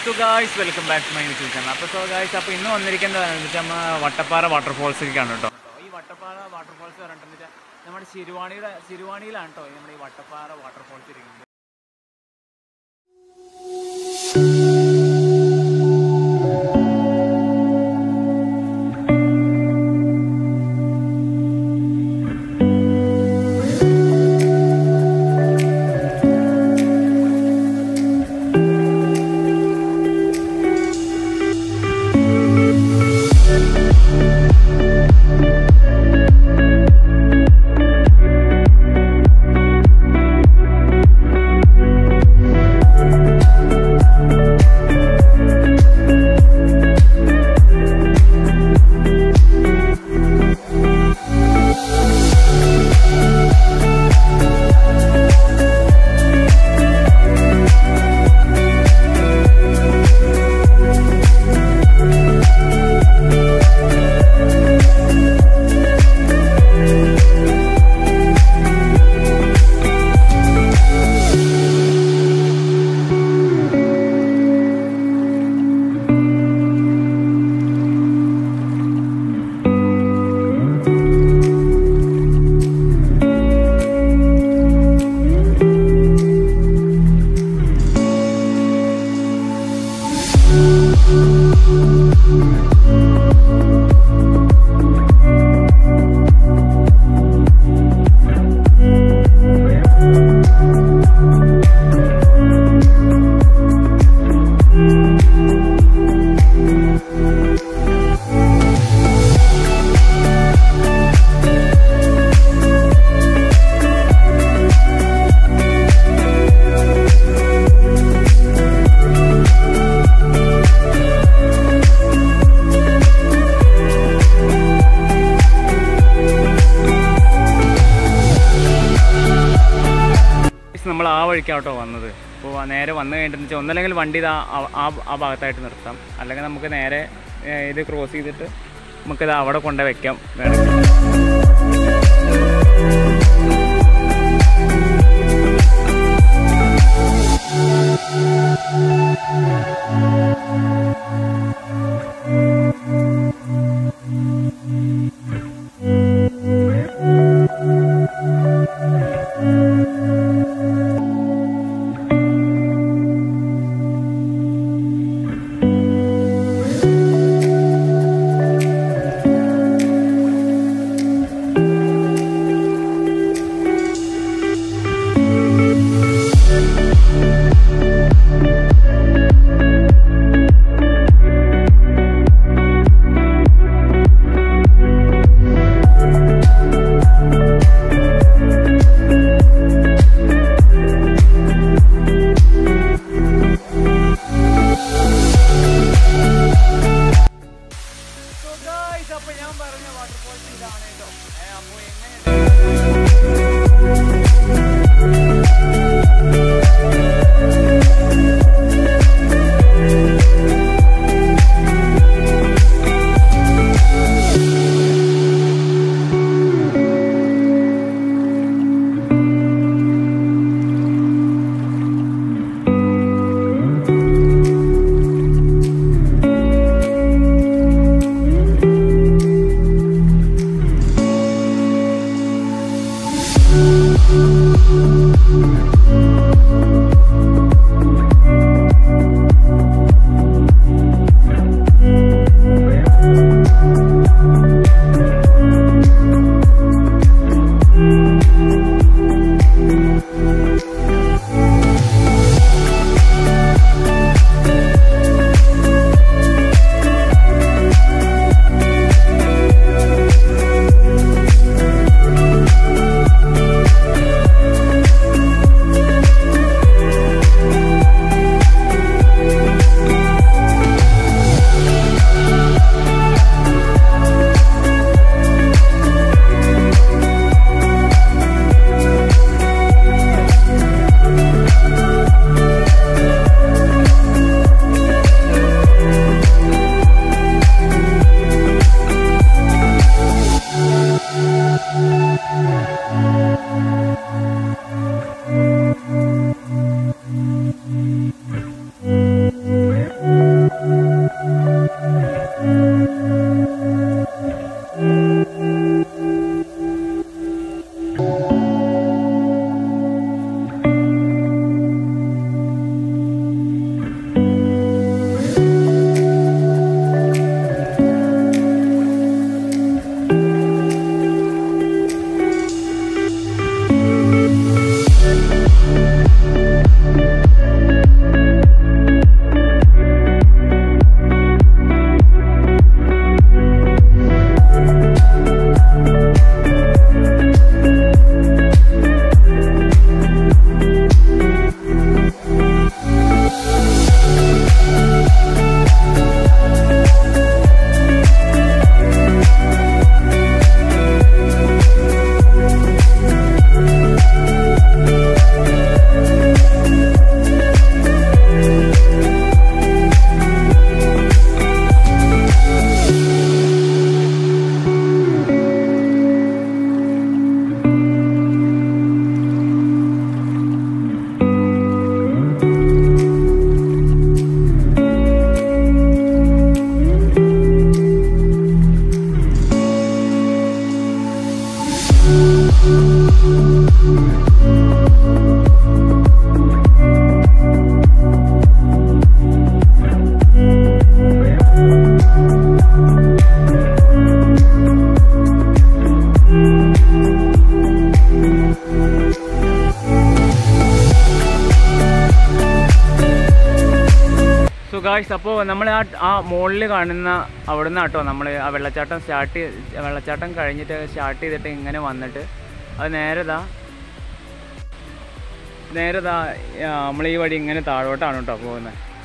to guys welcome back to my YouTube channel അപ്പോൾ so guys അപ്പോൾ ഇന്ന് വന്നിരിക്കുന്നതാണ് വെച്ചാൽ നമ്മൾ വട്ടപ്പാറ വാട്ടർഫോൾസിലേക്കാണ് കേട്ടോ ഈ വട്ടപ്പാറ വാട്ടർഫോൾസ് പറഞ്ഞിട്ട് വെച്ചാൽ നമ്മുടെ ശിരുവാണിയുടെ ശിരുവാണിയിലാണ് കേട്ടോ നമ്മുടെ ഈ വട്ടപ്പാറ വാട്ടർഫോൾസ് ഇരിക്കുന്നത് നമ്മൾ ആ വഴിക്കാട്ടോ വന്നത് അപ്പോൾ നേരെ വന്നു കഴിഞ്ഞിട്ട് വെച്ചാൽ ഒന്നല്ലെങ്കിൽ വണ്ടി ഇതാ ആ- ആ ആ ഭാഗത്തായിട്ട് നിർത്താം അല്ലെങ്കിൽ നമുക്ക് നേരെ ഏ, ഇത് ക്രോസ് ചെയ്തിട്ട് നമുക്കിത് അവിടെ കൊണ്ടു വെക്കാം വേണമെങ്കിൽ സോ ഗായ്സ് അപ്പോൾ നമ്മൾ ആ ആ മുകളിൽ കാണുന്ന അവിടെ നിന്ന് കേട്ടോ നമ്മൾ ആ വെള്ളച്ചാട്ടം സ്റ്റാർട്ട് വെള്ളച്ചാട്ടം കഴിഞ്ഞിട്ട് സ്റ്റാർട്ട് ചെയ്തിട്ട് ഇങ്ങനെ വന്നിട്ട് അത് നേരെ ഇതാ നേരെ ഇതാ നമ്മൾ ഈ വഴി ഇങ്ങനെ താഴോട്ടാണ് കേട്ടോ പോകുന്നത്